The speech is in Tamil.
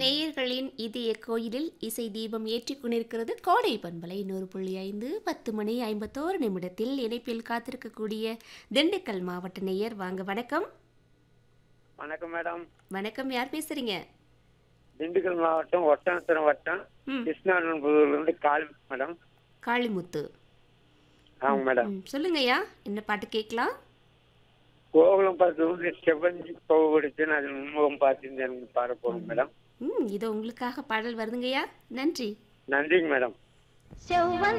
நேயர்களின் இதய கோயிலில் இசை தீபம் ஏற்றிக் கொண்டிருக்கிறது கோடை பண்பலை நூறு புள்ளி ஐந்து பத்து மணி ஐம்பத்தோரு நிமிடத்தில் இணைப்பில் காத்திருக்கக்கூடிய திண்டுக்கல் மாவட்ட நேயர் வாங்க வணக்கம் வணக்கம் மேடம் வணக்கம் யார் பேசுறீங்க திண்டுக்கல் மாவட்டம் ஒட்டன்சரம் வட்டம் ம் கிருஷ்ணானந்தபுரூர்ல இருந்து கால் மேடம் காளிமுத்து ஆமாங்க மேடம் ம், சொல்லுங்கய்யா என்ன பாட்டு கேட்கலாம் கோகுலம் பார்த்து வந்து செவ்வஞ்சி கோவடிச்சு நான் அதில் முன்முகம் பார்த்து எனக்கு பாட போறோம் மேடம் ம் இதோ உங்களுக்காக பாடல் வருதுங்கய்யா நன்றி நன்றிங்க மேடம் செவ்வன்